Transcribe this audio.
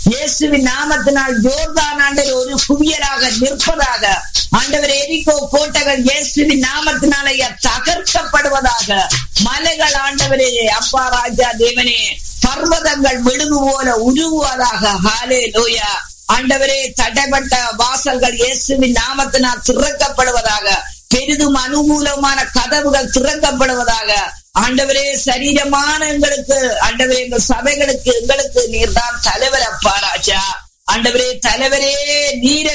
இயேசுவின் நாமத்தினால் ஜோர்தான் ஆண்டவர் ஒரு குவியலாக நிற்பதாக ஆண்டவர் எரிகோ கோட்டைகள் இயேசுவின் நாமத்தினால தகர்க்கப்படுவதாக மலைகள் ஆண்டவரே அப்பா ராஜா தேவனே பர்வதங்கள் விழுது போல உருவுவதாக ஹாலே லோயா ஆண்டவரே தடைப்பட்ட வாசல்கள் இயேசுவின் நாமத்தினால் திறக்கப்படுவதாக பெரிதும் அனுகூலமான கதவுகள் திறக்கப்படுவதாக ஆண்டவரே சரீரமான எங்களுக்கு ஆண்டவரே எங்கள் சபைகளுக்கு எங்களுக்கு நீர்தான் தலைவர் அப்பா ராஜா ஆண்டவரே தலைவரே நீர